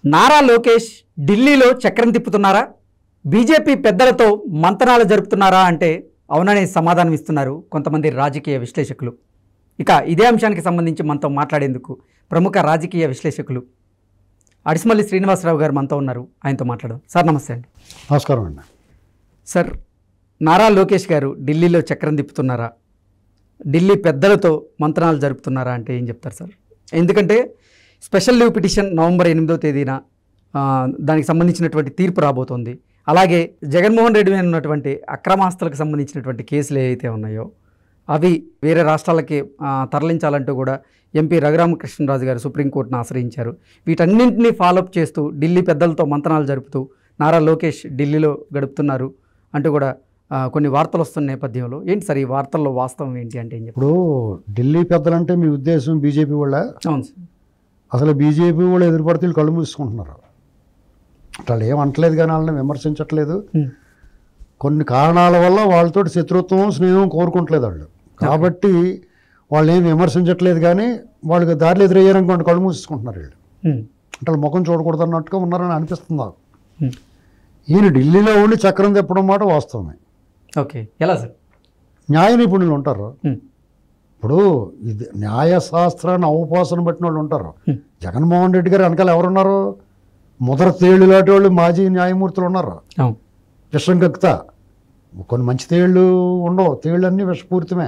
నారా లోకేష్ ఢిల్లీలో చక్రం తిప్పుతున్నారా బీజేపీ పెద్దలతో మంతనాలు జరుపుతున్నారా అంటే అవుననే సమాధానం ఇస్తున్నారు కొంతమంది రాజకీయ విశ్లేషకులు ఇక ఇదే అంశానికి సంబంధించి మనతో మాట్లాడేందుకు ప్రముఖ రాజకీయ విశ్లేషకులు అడిసిమల్లి శ్రీనివాసరావు గారు మనతో ఉన్నారు ఆయనతో మాట్లాడదాం సార్ నమస్తే అండి నమస్కారం అండి సార్ నారా లోకేష్ గారు ఢిల్లీలో చక్రం తిప్పుతున్నారా ఢిల్లీ పెద్దలతో మంత్రాలు జరుపుతున్నారా అంటే ఏం చెప్తారు సార్ ఎందుకంటే స్పెషల్ లీవ్ పిటిషన్ నవంబర్ ఎనిమిదో తేదీన ఆ, దానికి సంబంధించినటువంటి తీర్పు రాబోతోంది అలాగే జగన్మోహన్ రెడ్డి మీద ఉన్నటువంటి అక్రమాస్తులకు సంబంధించినటువంటి కేసులు ఏవైతే ఉన్నాయో అవి వేరే రాష్ట్రాలకి ఆ, తరలించాలంటూ కూడా ఎంపీ రఘురామకృష్ణరాజు గారు సుప్రీంకోర్టును ఆశ్రయించారు వీటన్నింటినీ ఫాలోఅప్ చేస్తూ ఢిల్లీ పెద్దలతో మంతనాలు జరుపుతూ నారా లోకేష్ ఢిల్లీలో గడుపుతున్నారు అంటూ కూడా ఆ, కొన్ని వార్తలు వస్తున్న నేపథ్యంలో ఏంటి సార్ ఈ వార్తల్లో వాస్తవం ఏంటి అంటే ఏం చెప్పారు ఇప్పుడు ఢిల్లీ పెద్దలంటే మీ ఉద్దేశం బీజేపీ వాళ్ళ అవును సార్ అసలు బీజేపీ వాళ్ళు ఎదురుపడితే వీళ్ళు కళ్ళు మూసుకుంటున్నారు వాళ్ళు ఏం అంటలేదు కానీ వాళ్ళని విమర్శించట్లేదు ఉమ్. కొన్ని కారణాల వల్ల వాళ్ళతో శత్రుత్వం స్నేహం కోరుకుంటలేదు వాళ్ళు కాబట్టి వాళ్ళు ఏం విమర్శించట్లేదు కానీ వాళ్ళకి దారిలో ఎదురయ్యారనుకోండి కళ్ళు మూసుకుంటున్నారు వీళ్ళు ఉమ్. అంటే వాళ్ళ ముఖం చూడకూడదు అన్నట్టుగా ఉన్నారని అనిపిస్తుంది నాకు ఉమ్. ఈయన ఢిల్లీలో ఉండి చక్రం తిప్పడం మాట వాస్తవమే ఓకే ఎలా సార్ న్యాయ నిపుణులు ఉంటారు ఉమ్. ఇప్పుడు ఇది న్యాయశాస్త్రాన్ని అవపాసన పట్టిన వాళ్ళు ఉంటారు Hmm. జగన్మోహన్ రెడ్డి గారు వెనకాల ఎవరున్నారు ముదర తేళ్ళు లాంటి వాళ్ళు మాజీ న్యాయమూర్తులు ఉన్నారు అవును విషం కక్కుతా కొన్ని మంచి తేళ్ళు ఉండవు తేళ్ళన్నీ విషపూరితమే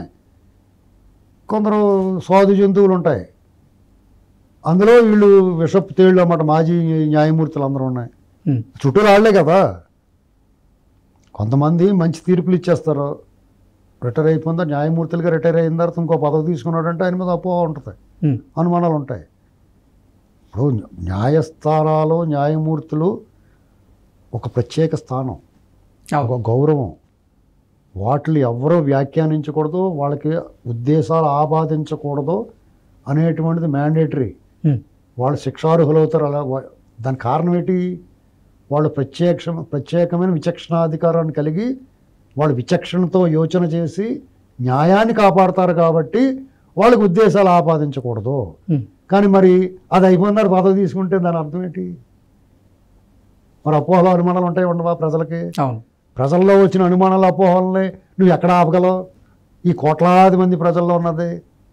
కొందరు స్వాదు జంతువులు ఉంటాయి అందులో వీళ్ళు విషపు తేళ్ళు అన్నమాట మాజీ న్యాయమూర్తులు అందరూ ఉన్నాయి ఉమ్. చుట్టూ రాళ్లే కదా కొంతమంది మంచి తీర్పులు ఇచ్చేస్తారు రిటైర్ అయిపోయిందా న్యాయమూర్తులుగా రిటైర్ అయిన తర్వాత ఇంకో పదవి తీసుకున్నాడంటే ఆయన మీద అపోహ ఉంటుంది ఉమ్. అనుమానాలు ఉంటాయి ఇప్పుడు న్యాయస్థానాలు న్యాయమూర్తులు ఒక ప్రత్యేక స్థానం ఒక అవును గౌరవం వాటిని ఎవరూ వ్యాఖ్యానించకూడదు వాళ్ళకి ఉద్దేశాలు ఆపాదించకూడదు అనేటువంటిది మ్యాండేటరీ ఉమ్. వాళ్ళు శిక్షార్హులు అవుతారు అలా వా- దాని కారణం ఏంటి వాళ్ళు ప్రత్యక్ష ప్రత్యేకమైన విచక్షణాధికారాన్ని కలిగి వాళ్ళు విచక్షణతో యోచన చేసి న్యాయాన్ని కాపాడతారు కాబట్టి వాళ్ళకి ఉద్దేశాలు ఆపాదించకూడదు ఉమ్. కానీ మరి అది అయిపోయినారు పదవి తీసుకుంటే దాని అర్థం ఏంటి మరి అపోహలు అనుమానాలు ఉంటాయి ఉండవా ప్రజలకి అవును ప్రజల్లో వచ్చిన అనుమానాలు అపోహలని నువ్వు ఎక్కడ ఆపగలవు ఈ కోట్లాది మంది ప్రజల్లో ఉన్నది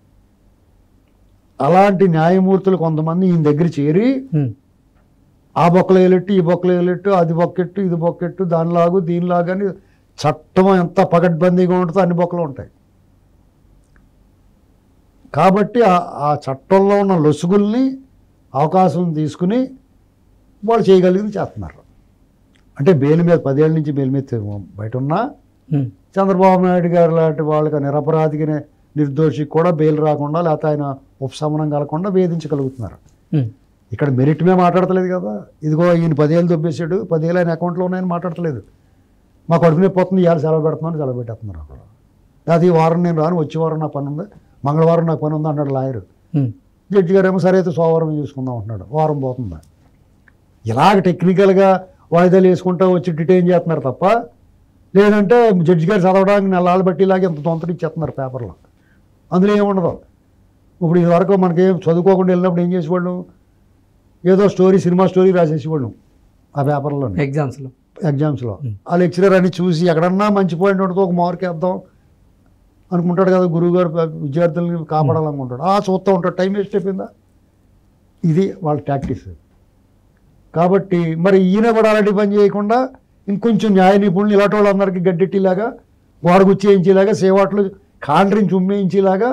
అలాంటి న్యాయమూర్తులు కొంతమంది ఈయన దగ్గర చేరి ఉమ్. ఆ బొక్కలు వేలెట్టు ఈ బొక్కలు వేలెట్టు అది బొక్కెట్టు ఇది బొక్కెట్టు దానిలాగు దీనిలాగా అని చట్టం ఎంత పగడ్బందీగా ఉంటుందో అన్ని బొక్కలు ఉంటాయి కాబట్టి ఆ- ఆ చట్టంలో ఉన్న లొసుగుల్ని అవకాశం తీసుకుని వాళ్ళు చేయగలిగింది చేస్తున్నారు అంటే బెయిల్ మీద పదేళ్ళ నుంచి బెయిల్ మీద బయట ఉన్నా ఉమ్. చంద్రబాబు నాయుడు గారు లాంటి వాళ్ళకి నిరపరాధికి నిర్దోషికి కూడా బెయిల్ రాకుండా లేకపోతే ఆయన ఉపశమనం కలగకుండా వేధించగలుగుతున్నారు ఉమ్. ఇక్కడ మెరిట్ మీద మాట్లాడతలేదు కదా ఇదిగో ఈయన పదేళ్ళు దొబ్బేసాడు పదేళ్ళు ఆయన అకౌంట్లో ఉన్నాయని మాట్లాడతలేదు మా కడుపు నొప్పి పోతుంది ఇవాళ సెలవు పెడుతున్నాను సెలవు పెట్టేస్తున్నారు అక్కడ అది ఈ వారం నేను రాను వచ్చే వారం నాకు పని ఉంది మంగళవారం నాకు పని ఉంది అన్నాడు లాయర్ ఉమ్. జడ్జి గారు ఏమో సరే అయితే సోమవారం చూసుకుందాం అంటున్నాడు వారం పోతుంది ఇలాగ టెక్నికల్గా వాయిదాలు వేసుకుంటూ వచ్చి డిటైన్ చేస్తున్నారు తప్ప లేదంటే జడ్జి గారు చదవడానికి నెలలు బట్టి ఇలాగ ఇంత తొంతరి ఇచ్చేస్తున్నారు పేపర్లో అందులో ఏముండదు ఇప్పుడు ఇది వరకు మనకేం చదువుకోకుండా వెళ్ళినప్పుడు ఏం చేసేవాళ్ళం ఏదో స్టోరీ సినిమా స్టోరీ రాసేసేవాళ్ళం ఆ పేపర్లో ఎగ్జామ్స్లో ఎగ్జామ్స్లో Hmm. ఆ లెక్చరర్ అని చూసి ఎక్కడన్నా మంచి పాయింట్ ఉంటుంది ఒక మార్క్ వేద్దాం అనుకుంటాడు కదా గురువు గారు విద్యార్థుల్ని కాపాడాలనుకుంటాడు ఆ చూస్తూ ఉంటాడు టైం వేస్ట్ అయిపోయిందా ఇది వాళ్ళ టాక్టిక్స్ కాబట్టి మరి ఈయన కూడా అలాంటి పని చేయకుండా ఇంకొంచెం న్యాయ నిపుణులు ఇలాంటి వాళ్ళందరికీ గడ్డెట్టిలాగా గోడగుచ్చేయించేలాగా సేవాట్లు కాండ్రించి ఉమ్మేయించేలాగా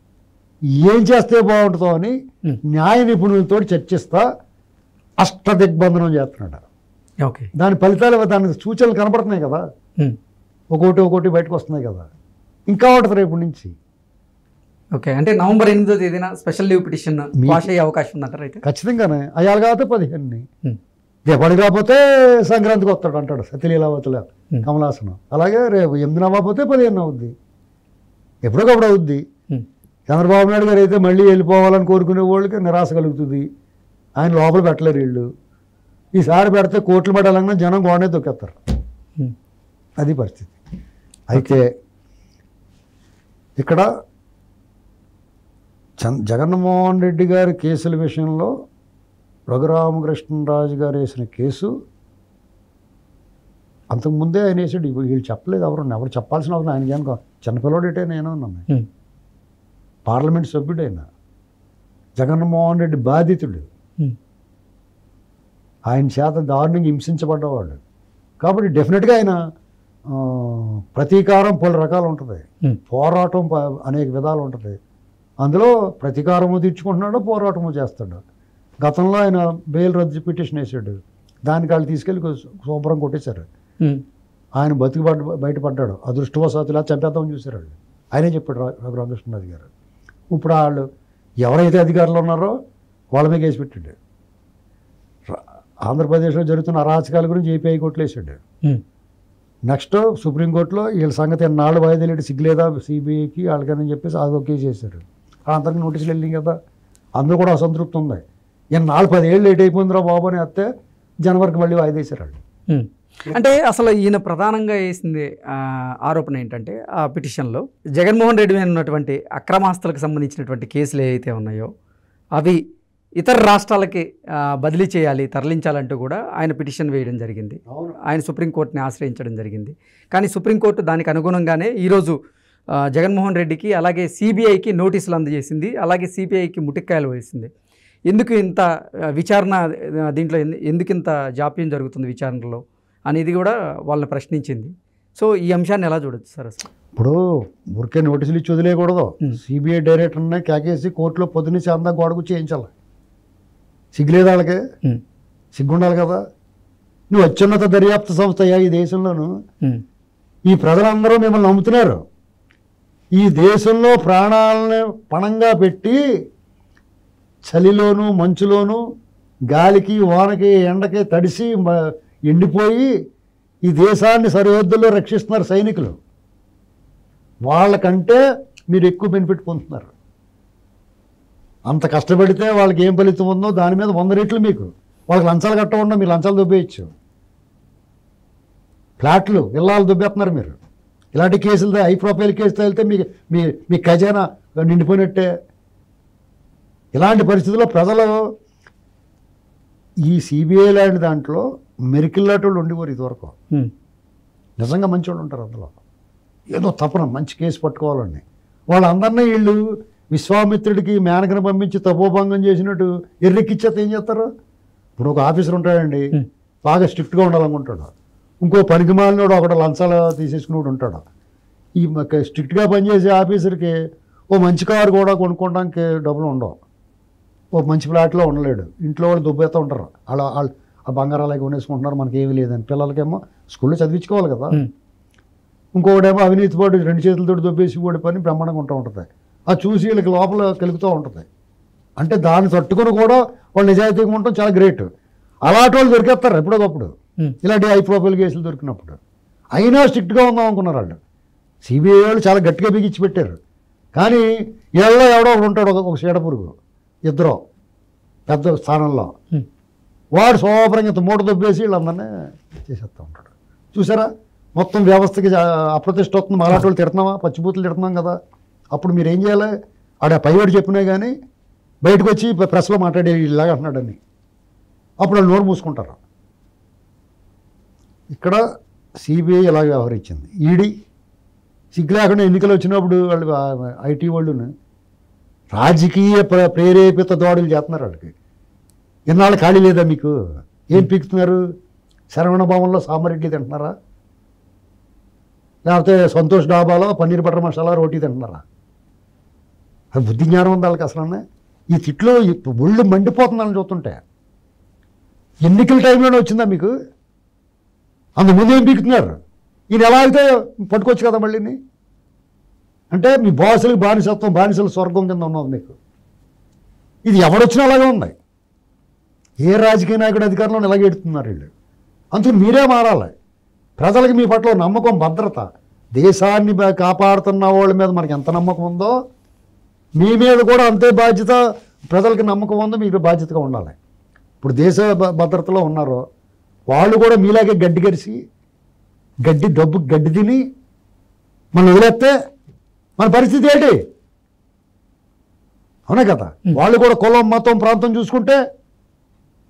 ఏం చేస్తే బాగుంటుందో అని Hmm. న్యాయ నిపుణులతో చర్చిస్తా అష్ట దిగ్బంధనం చేస్తున్నాడు ఓకే దాని ఫలితాలు దాని సూచనలు కనపడుతున్నాయి కదా ఉమ్. ఒక్కోటి ఒక్కోటి బయటకు వస్తున్నాయి కదా ఇంకా ఉంటుంది రేపు నుంచి ఓకే అంటే నవంబర్ ఎనిమిదో తేదీన స్పెషల్ లీవ్ పిటిషన్ మీ- వాష్ అయ్యే అవకాశం ఉందంటారు అయితే ఖచ్చితంగానే అయ్యాలి కాకపోతే పదిహేను ఉమ్. దీపావళి కాకపోతే సంక్రాంతికి వస్తాడు అంటాడు సత్యలీలావతిలో Hmm. కమలాసనం అలాగే రేపు ఎనిమిది అవ్వకపోతే పదిహేను అవుద్ది ఎప్పటికప్పుడు అవుద్ది ఉమ్. చంద్రబాబు నాయుడు గారు అయితే మళ్ళీ వెళ్ళిపోవాలని కోరుకునే వాళ్ళకి నిరాశ కలుగుతుంది ఆయన లోపల పెట్టలేరు వీళ్ళు ఈసారి పెడితే కోట్లు పెట్టాలన్నా జనం గోడనే తొక్కేస్తారు ఉమ్. అది పరిస్థితి అయితే ఇక్కడ చంద్ జగన్మోహన్ రెడ్డి గారి కేసుల విషయంలో రఘురామకృష్ణరాజు గారు వేసిన కేసు అంతకుముందే ఆయన వేసాడు ఇవి- వీళ్ళు చెప్పలేదు ఎవరు ఎవరు చెప్పాల్సిన అవసరం ఆయన కనుక చిన్నపిల్లడేటే నేను అన్నాను ఉమ్, పార్లమెంట్ సభ్యుడైన జగన్మోహన్ రెడ్డి బాధితుడు ఉమ్, ఆయన చేత దారుణంగా హింసించబడ్డవాడు కాబట్టి డెఫినెట్గా ఆయన ఆ, ప్రతీకారం పలు రకాలు ఉంటుంది ఉమ్, పోరాటం ప- అనేక విధాలు ఉంటుంది అందులో ప్రతీకారము తీర్చుకుంటున్నాడు పోరాటము చేస్తాడు గతంలో ఆయన బెయిల్ రద్దు పిటిషన్ వేసాడు దానికి వాళ్ళు తీసుకెళ్ళి కొ- శుభ్రం కొట్టేశారు ఉమ్, ఆయన బతికి పడ్డ బయటపడ్డాడు అదృష్టవశాత్తు ఇలా చంపేద్దామని చూశారు వాళ్ళు ఆయనే చెప్పాడు రా- రఘురామకృష్ణరాజు గారు ఇప్పుడు వాళ్ళు ఎవరైతే అధికారులు ఉన్నారో వాళ్ళ మీద కేసు పెట్టాడు రా- ఆంధ్రప్రదేశ్లో జరుగుతున్న అరాచకాల గురించి ఏపీ హైకోర్టులో వేసాడు ఉమ్, నెక్స్ట్ సుప్రీంకోర్టులో వీళ్ళ సంగతి నాలుగు వాయిదాలు సిగ్గులేదా సిబిఐకి వాళ్ళకని చెప్పేసి అది ఒక కేసు చేశారు అందరికి నోటీసులు వెళ్ళింది కదా అందరూ కూడా అసంతృప్తి ఉంది ఈయన నాలుగు పదేళ్ళు లేట్ అయిపోయిందిరా బాబు అని వస్తే జనవరికి మళ్ళీ వాయిదా వేశారు వాళ్ళు ఉమ్. అంటే అసలు ఈయన ప్రధానంగా వేసింది ఆ, ఆరోపణ ఏంటంటే ఆ పిటిషన్లో జగన్మోహన్ రెడ్డి మీద ఉన్నటువంటి అక్రమాస్తులకు సంబంధించినటువంటి కేసులు ఏవైతే ఉన్నాయో అవి ఇతర రాష్ట్రాలకి ఆ, బదిలీ చేయాలి తరలించాలంటూ కూడా ఆయన పిటిషన్ వేయడం జరిగింది అవును ఆయన సుప్రీంకోర్టుని ఆశ్రయించడం జరిగింది కానీ సుప్రీంకోర్టు దానికి అనుగుణంగానే ఈరోజు ఆ, జగన్మోహన్ రెడ్డికి అలాగే సిబిఐకి నోటీసులు అందజేసింది అలాగే సిబిఐకి ముటిక్కాయలు వేసింది ఎందుకు ఇంత ఆ, విచారణ ఆ, దీంట్లో ఎందు- ఎందుకు ఇంత జాప్యం జరుగుతుంది విచారణలో అనేది కూడా వాళ్ళని ప్రశ్నించింది సో ఈ అంశాన్ని ఎలా చూడొచ్చు సార్ అసలు ఇప్పుడు ఊరికే నోటీసులు ఇచ్చి వదిలేయకూడదు ఉమ్. సిబిఐ డైరెక్టర్నే కేకేసి కోర్టులో పొద్దున్నే అందా గోడకు చేయించాలి సిగ్గులేదు వాళ్ళకి ఉమ్, సిగ్గుండాలి కదా నువ్వు అత్యున్నత దర్యాప్తు సంస్థ అయ్యా ఈ దేశంలోను ఉమ్, ఈ ప్రజలందరూ మిమ్మల్ని నమ్ముతున్నారు ఈ దేశంలో ప్రాణాలను పణంగా పెట్టి చలిలోను మంచులోను గాలికి వానకి ఎండకి తడిసి మ- ఎండిపోయి ఈ దేశాన్ని సరిహద్దుల్లో రక్షిస్తున్నారు సైనికులు వాళ్ళకంటే మీరు ఎక్కువ బెనిఫిట్ పొందుతున్నారు అంత కష్టపడితే వాళ్ళకి ఏం ఫలితం ఉందో దాని మీద వంద రెట్లు మీకు వాళ్ళకి లంచాలు కట్టకుండా మీరు లంచాలు దుబ్బేయచ్చు ఫ్లాట్లు విల్లాలు దుబ్బేస్తున్నారు మీరు ఇలాంటి కేసులు హై ప్రొఫైల్ కేసులు వెళ్తే మీ మీ మీ ఖజానా నిండిపోయినట్టే ఇలాంటి పరిస్థితుల్లో ప్రజలు ఈ సిబిఐ లాంటి దాంట్లో మెరికిల్లాటోళ్ళు ఉండేవారు ఇదివరకు ఉమ్, నిజంగా మంచివాళ్ళు ఉంటారు అందులో ఏదో తపన మంచి కేసు పట్టుకోవాలని వాళ్ళందరినీ వీళ్ళు విశ్వామిత్రుడికి మేనకను పంపించి తపోభంగం చేసినట్టు ఎర్రెక్కిచ్చేత ఏం చేస్తారు ఇప్పుడు ఒక ఆఫీసర్ ఉంటాడండి Hmm. బాగా స్ట్రిక్ట్గా ఉండాలనుకుంటాడు ఇంకో పనికి మాలినోడు ఒకడు లంచాలు తీసేసుకునేవాడు ఉంటాడు ఈ స్ట్రిక్ట్గా పనిచేసే ఆఫీసర్కి ఓ మంచి కారు కూడా కొనుక్కోవడానికి డబ్బులు ఉండవు ఓ మంచి ఫ్లాట్లో ఉండలేడు ఇంట్లో వాళ్ళు దుబ్బేస్తూ ఉంటారు అలా వాళ్ళు ఆ బంగారాలు అవి కొనేసుకుంటున్నారు మనకి ఏమీ లేదని పిల్లలకేమో స్కూల్లో చదివించుకోవాలి కదా ఉమ్, ఇంకొకటేమో అవినీతి పాటు రెండు చేతులతో దొబ్బేసి కూడా పని బ్రహ్మాండంగా ఉంటూ ఉంటుంది అది చూసి వీళ్ళకి లోపల కలుగుతూ ఉంటుంది అంటే దాన్ని తట్టుకొని కూడా వాళ్ళు నిజాయితీగా ఉండటం చాలా గ్రేట్ అలాంటి వాళ్ళు దొరికేస్తారు ఎప్పుడోకప్పుడు ఉమ్, ఇలాంటి హై ప్రొఫైల్ కేసులు దొరికినప్పుడు అయినా స్ట్రిక్ట్గా ఉందాం అనుకున్నారు వాళ్ళు సిబిఐ వాళ్ళు చాలా గట్టిగా బిగించి పెట్టారు కానీ వీళ్ళలో ఎవడో ఒకడు ఉంటాడు ఒక- ఒక చీడ పురుగు ఇద్దరు పెద్ద స్థానంలో ఉమ్, వాడు శోభరంగా ఇంత మూట దొబ్బేసి వీళ్ళందరినీ చేసేస్తూ ఉంటాడు చూసారా మొత్తం వ్యవస్థకి జా- అప్రతిష్ట వస్తుంది మాలాంటి వాళ్ళు తిడుతున్నామా పచ్చిబూతులు తిడుతున్నాం కదా అప్పుడు మీరు ఏం చేయాలి ఆడ పైవాడు చెప్పినా కానీ బయటకు వచ్చి ప్ర- ప్రెస్లో మాట్లాడే ఇలాగా అంటున్నాడని అప్పుడు వాళ్ళు నోరు మూసుకుంటారు ఇక్కడ సిబిఐ ఇలా వ్యవహరించింది ఈడీ సిగ్గు లేకుండా ఎన్నికలు వచ్చినప్పుడు వాళ్ళు ఐటీ వాళ్ళును రాజకీయ ప్ర ప్రేరేపిత దాడులు చేస్తున్నారు వాళ్ళకి ఇన్నాళ్ళు ఖాళీ లేదా మీకు ఏం పీకుతున్నారు శరవణ భవన్లో సామరెడ్డి తింటున్నారా లేకపోతే సంతోష్ డాబాలో పన్నీర్ బటర్ మసాలా రోటీ తింటున్నారా అది బుద్ధి జ్ఞానం ఉంది వాళ్ళకి అసలు ఈ తిట్లు ఈ ఒళ్ళు మండిపోతుందని చూస్తుంటే ఎన్నికల టైంలోనే వచ్చిందా మీకు అందు ముందు ఏం పీకుతున్నారు ఈయన ఎలా అయితే పట్టుకోవచ్చు కదా మళ్ళీని అంటే మీ బాసులకు బానిసత్వం బానిసల స్వర్గం కింద ఉన్నది మీకు ఇది ఎవడొచ్చినా అలాగే ఉంది ఏ రాజకీయ నాయకుడు అధికారంలో ఇలాగే ఎడుతున్నారు వీళ్ళు అందుకు మీరే మారాలి ప్రజలకు మీ పట్ల నమ్మకం భద్రత దేశాన్ని బా- కాపాడుతున్న వాళ్ళ మీద మనకి ఎంత నమ్మకం ఉందో మీ మీద కూడా అంతే బాధ్యత ప్రజలకి నమ్మకం ఉందో మీకు బాధ్యతగా ఉండాలి ఇప్పుడు దేశ భ- భద్రతలో ఉన్నారు వాళ్ళు కూడా మీలాగే గడ్డి గరిసి గడ్డి డబ్బు గడ్డి తిని మనం వదిలేస్తే మన పరిస్థితి ఏంటి అవునా కదా వాళ్ళు కూడా కులం మతం ప్రాంతం చూసుకుంటే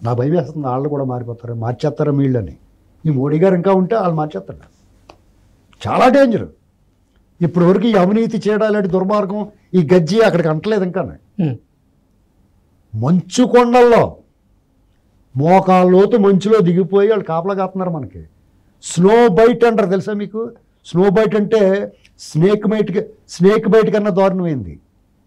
నా భయం వేస్తుంది వాళ్ళు కూడా మారిపోతారు మార్చేస్తారా వీళ్ళని ఈ మోడీ గారు ఇంకా ఉంటే వాళ్ళు మార్చేస్తాడు చాలా డేంజర్ ఇప్పుడు వరకు ఈ అవినీతి చేయడం ఇలాంటి దుర్మార్గం ఈ గజ్జి అక్కడికి అంటలేదు ఇంకా ఉమ్, మంచు కొండల్లో మోకాళ్ళలోతు మంచులో దిగిపోయి వాళ్ళు కాపలా కాస్తున్నారు మనకి స్నో బైట్ అంటారు తెలుసా మీకు స్నో బైట్ అంటే స్నేక్ బైట్కి స్నేక్ బైట్ కన్నా దారుణమైంది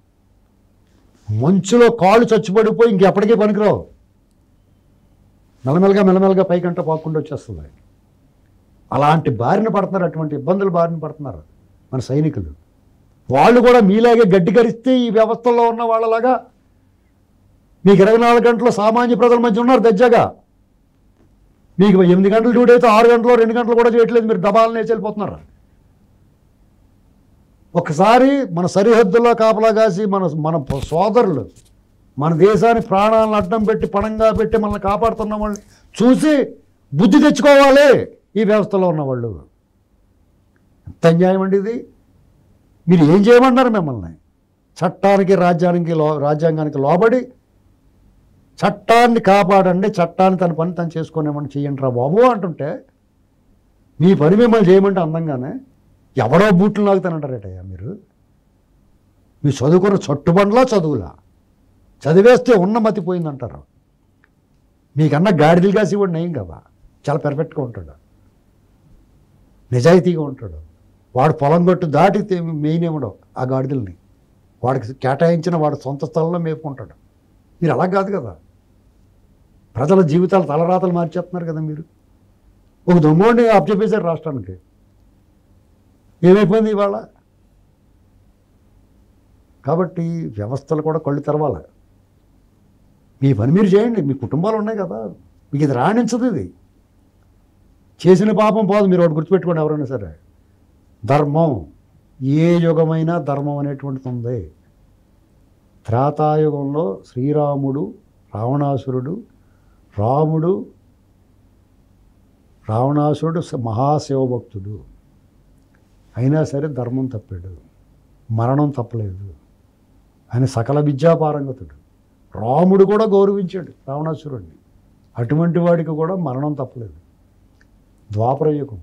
మంచులో కాళ్ళు చచ్చిపడిపోయి ఇంకెప్పటికీ పనికిరావు మెల్లమెల్లగా మెల్లమెల్లగా పైకంట పాకుండా వచ్చేస్తుంది అలాంటి బారిన పడుతున్నారు అటువంటి ఇబ్బందులు బారిన పడుతున్నారు మన సైనికులు వాళ్ళు కూడా మీలాగే గడ్డి గరిస్తే ఈ వ్యవస్థలో ఉన్న వాళ్ళలాగా మీకు ఇరవై నాలుగు గంటలు సామాన్య ప్రజల మధ్య ఉన్నారు దజ్జాగా మీకు ఎనిమిది గంటలు డ్యూటీ అయితే ఆరు గంటలు రెండు గంటలు కూడా చేయట్లేదు మీరు దబాలను వేసి వెళ్ళిపోతున్నారు ఒకసారి మన సరిహద్దుల్లో కాపలా కాసి మన మన సోదరులు మన దేశాన్ని ప్రాణాలను అడ్డం పెట్టి పణంగా పెట్టి మనల్ని కాపాడుతున్న వాళ్ళని చూసి బుద్ధి తెచ్చుకోవాలి ఈ వ్యవస్థలో ఉన్నవాళ్ళు ఎంత అన్యాయం అండి ఇది మీరు ఏం చేయమన్నారు మిమ్మల్ని చట్టానికి రాజ్యానికి లో రాజ్యాంగానికి లోబడి చట్టాన్ని కాపాడండి చట్టాన్ని తన పని తను చేసుకునేమని చెయ్యండి రా బాబు అంటుంటే మీ పని మిమ్మల్ని చేయమంటే అందంగానే ఎవడో బూట్లు లాగుతానంటారేటయ్యా మీరు మీ చదువుకున్న చట్టుబండ్లా చదువులా చదివేస్తే ఉన్న మతి పోయిందంటారు మీకన్నా గాడిదలు కాసి వాడు నయం కదా చాలా పెర్ఫెక్ట్గా ఉంటాడు నిజాయితీగా ఉంటాడు వాడు పొలం గట్టు దాటి మేయినేమడు ఆ గాడిదల్ని వాడికి కేటాయించిన వాడు సొంత స్థలంలో మేపుకుంటాడు మీరు అలా కాదు కదా ప్రజల జీవితాలు తలరాతలు మార్చేస్తున్నారు కదా మీరు ఒక దొంగోడిని అప్పచెప్పేశారు రాష్ట్రానికి ఏమైపోయింది ఇవాళ కాబట్టి వ్యవస్థలు కూడా కళ్ళు తెరవాలి మీ పని మీరు చేయండి మీ కుటుంబాలు ఉన్నాయి కదా మీకు ఇది రాణించదు ఇది చేసిన పాపం పోదు మీరు ఒకటి గుర్తుపెట్టుకోండి ఎవరైనా సరే ధర్మం ఏ యుగమైనా ధర్మం అనేటువంటిది ఉంది త్రేతాయుగంలో శ్రీరాముడు రావణాసురుడు రాముడు రావణాసురుడు స- మహాశివభక్తుడు అయినా సరే ధర్మం తప్పాడు మరణం తప్పలేదు ఆయన సకల విద్యాపారంగతుడు రాముడు కూడా గౌరవించాడు రావణాసురుడిని అటువంటి వాడికి కూడా మరణం తప్పలేదు ద్వాపరయుగం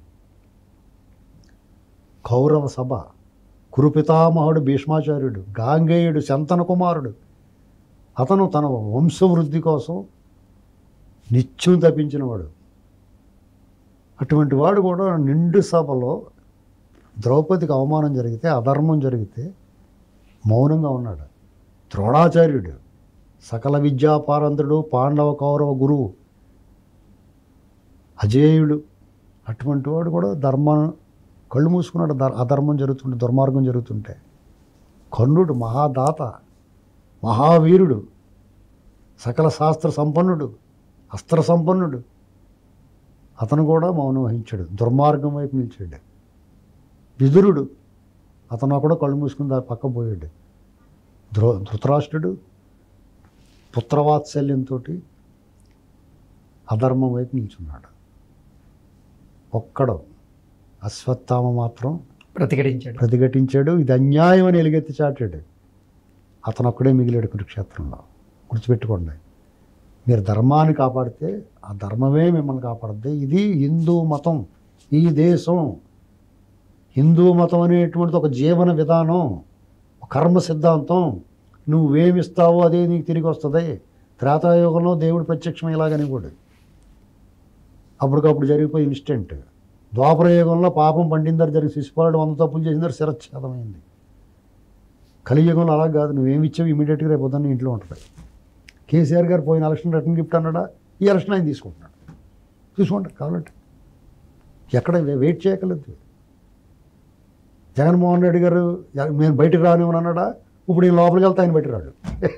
కౌరవ సభ కురుపితామహుడు భీష్మాచార్యుడు గాంగేయుడు శంతన కుమారుడు అతను తన వంశవృద్ధి కోసం నిత్యం తప్పించినవాడు అటువంటి వాడు కూడా నిండు సభలో ద్రౌపదికి అవమానం జరిగితే అధర్మం జరిగితే మౌనంగా ఉన్నాడు ద్రోణాచార్యుడు సకల విద్యాపారంతుడు పాండవ కౌరవ గురువు అజేయుడు అటువంటి వాడు కూడా ధర్మం కళ్ళు మూసుకున్నాడు ధర్- అధర్మం జరుగుతుంటే దుర్మార్గం జరుగుతుంటే కర్ణుడు మహాదాత మహావీరుడు సకల శాస్త్ర సంపన్నుడు అస్త్ర సంపన్నుడు అతను కూడా మౌనం వహించాడు దుర్మార్గం వైపు నిలిచాడు విదురుడు అతను కూడా కళ్ళు మూసుకుని దాని పక్క పోయాడు ధృ ధృతరాష్ట్రుడు పుత్రవాత్సల్యంతో అధర్మం వైపు నిల్చున్నాడు ఒక్కడు అశ్వత్థామ మాత్రం ప్రతిఘటించాడు ప్రతిఘటించాడు ఇది అన్యాయం అని ఎలుగెత్తి చాటాడు అతను ఒక్కడే మిగిలాడు కురుక్షేత్రంలో గుర్తుపెట్టుకోండి మీరు ధర్మాన్ని కాపాడితే ఆ ధర్మమే మిమ్మల్ని కాపాడుద్ది ఇది హిందూ మతం ఈ దేశం హిందూ మతం అనేటువంటిది ఒక జీవన విధానం ఒక కర్మ సిద్ధాంతం నువ్వేమిస్తావో అదే నీకు తిరిగి వస్తుంది త్రేతాయుగంలో దేవుడు ప్రత్యక్షం ఇలాగని కూడా అప్పటికప్పుడు జరిగిపోయి ఇన్స్టెంట్ ద్వాపరయుగంలో పాపం పండిందరు జరిగి శిశుపాలుడు వంద తప్పులు చేసిందరు శిరచ్ఛేదమైంది కలియుగంలో అలా కాదు నువ్వేమి ఇచ్చావు ఇమీడియట్గా రేపు పొద్దున్న ఇంట్లో ఉంటుంది కేసీఆర్ గారు పోయిన ఎలక్షన్ రిటర్న్ గిఫ్ట్ అన్నాడా ఈ ఎలక్షన్ ఆయన తీసుకుంటున్నాడు చూసుకోండి కావాలంటే ఎక్కడ వే- వెయిట్ చేయగలదు జగన్మోహన్ రెడ్డి గారు ఎ- నేను బయటకు రానివ్వను అన్నాడా ఇప్పుడు నేను లోపలికి వెళ్తే ఆయన బయట రాడు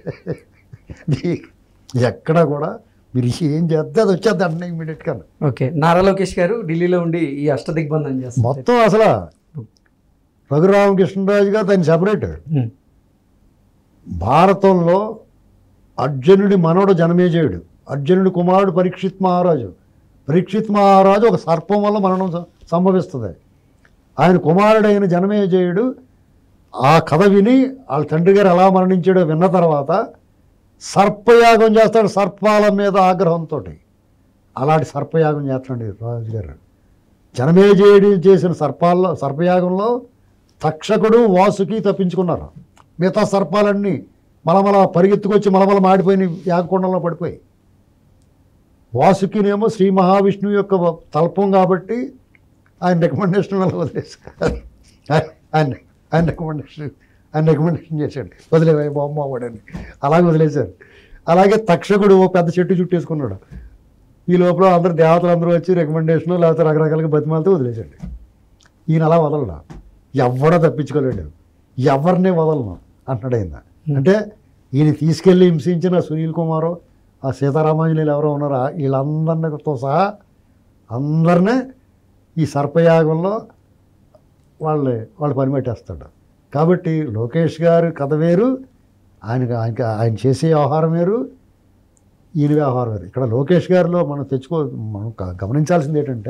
ఎక్కడ కూడా మీరు ఏం చేస్తే అది వచ్చేది అంటే ఇమీడియట్గా ఓకే నారా లోకేష్ గారు ఢిల్లీలో ఉండి ఈ అష్టదిగ్బంధం చేస్తారు మొత్తం అసలు రఘురామకృష్ణరాజు గారు దాన్ని సెపరేట్ ఉమ్, భారతంలో అర్జునుడి మనవడు జనమేజయుడు అర్జునుడి కుమారుడు పరీక్షిత్ మహారాజు పరీక్షిత్ మహారాజు ఒక సర్పం వల్ల మరణం సం- సంభవిస్తుంది ఆయన కుమారుడైన జనమేజయుడు ఆ కథ విని వాళ్ళ తండ్రి గారు ఎలా మరణించాడో విన్న తర్వాత సర్పయాగం చేస్తాడు సర్పాల మీద ఆగ్రహంతో అలాంటి సర్పయాగం చేస్తున్నాడు రాజు గారు జనమేజయుడి చేసిన సర్పాల్లో సర్పయాగంలో తక్షకుడు వాసుకి తప్పించుకున్నారు మిగతా సర్పాలన్నీ మలమల పరిగెత్తుకొచ్చి మలమల మాడిపోయిన యాగకొండంలో పడిపోయి వాసుకినేమో శ్రీ మహావిష్ణువు యొక్క తల్పం కాబట్టి ఆయన రికమెండేషన్ వల్ల వదిలేశారు ఆయన ఆయన రికమెండేషన్ ఆయన రికమెండేషన్ చేశాడు వదిలేవా బామ్మ వాడని అలాగే వదిలేశారు అలాగే తక్షకుడు ఓ పెద్ద చెట్టు చుట్టేసుకున్నాడు ఈ లోపల అందరు దేవతలు అందరూ వచ్చి రికమెండేషన్ లేకపోతే రకరకాలుగా బతిమాలతో వదిలేశాడు ఈయన అలా వదలడా ఎవడో తప్పించుకోలేడు ఎవరిని వదలను అంటున్నాడు ఆయన అంటే ఈయన తీసుకెళ్ళి హింసించిన సునీల్ కుమారు ఆ సీతారామాంజనేయులు ఎవరో ఉన్నారో వీళ్ళందరితో సహా అందరినీ ఈ సర్పయాగంలో వాళ్ళని వాళ్ళు పని పెట్టేస్తాడు కాబట్టి లోకేష్ గారు కథ వేరు ఆయన ఆయన ఆయన చేసే వ్యవహారం వేరు ఈయన వ్యవహారం వేరు ఇక్కడ లోకేష్ గారిలో మనం తెచ్చుకో మనం గ- గమనించాల్సింది ఏంటంటే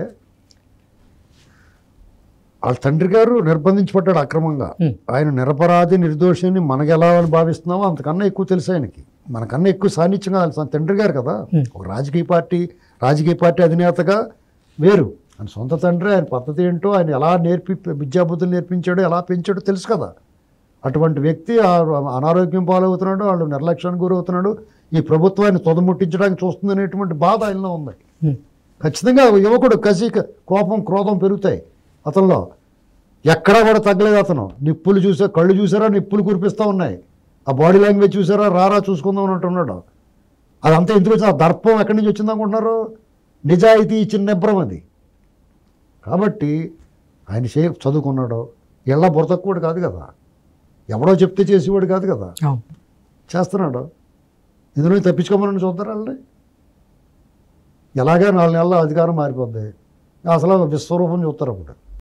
వాళ్ళ తండ్రి గారు నిర్బంధించబడ్డాడు అక్రమంగా Hmm. ఆయన నిరపరాధి నిర్దోషిని మనకు ఎలా అని భావిస్తున్నామో అంతకన్నా ఎక్కువ తెలుసు ఆయనకి మనకన్నా ఎక్కువ సాన్నిధ్యంగా తెలుసు ఆయన తండ్రి గారు కదా Hmm. ఒక రాజకీయ పార్టీ రాజకీయ పార్టీ అధినేతగా వేరు ఆయన సొంత తండ్రి ఆయన పద్ధతి ఏంటో ఆయన ఎలా నేర్పి విద్యాబుద్ధులు నేర్పించాడో ఎలా పెంచాడో తెలుసు కదా అటువంటి వ్యక్తి ఆ- అనారోగ్యం పాలవుతున్నాడు వాళ్ళు నిర్లక్ష్యానికి గురవుతున్నాడు ఈ ప్రభుత్వాన్ని తొదముట్టించడానికి చూస్తుంది అనేటువంటి బాధ ఆయనలో ఉంది ఉమ్, ఖచ్చితంగా యువకుడు కసి కోపం క్రోధం పెరుగుతాయి అతనిలో ఎక్కడా కూడా తగ్గలేదు అతను నిప్పులు చూసా కళ్ళు చూసారా నిప్పులు కురిపిస్తూ ఉన్నాయి ఆ బాడీ లాంగ్వేజ్ చూసారా రారా చూసుకుందాం అన్నట్టు ఉన్నాడు అదంతా ఎందుకు వచ్చింది ఆ దర్పం ఎక్కడి నుంచి వచ్చింది అనుకుంటున్నారు నిజాయితీ ఇచ్చిన నిబ్రం అది కాబట్టి ఆయన చే చదువుకున్నాడు ఎళ్ళ బురతక్కువాడు కాదు కదా ఎవడో చెప్తే చేసేవాడు కాదు కదా అవును చేస్తున్నాడు ఇందులో తప్పించుకోమని చూద్దారు వాళ్ళని ఎలాగే నాలుగు నెలల అధికారం మారిపోద్ది అసలు విశ్వరూపం చూస్తారు అప్పుడు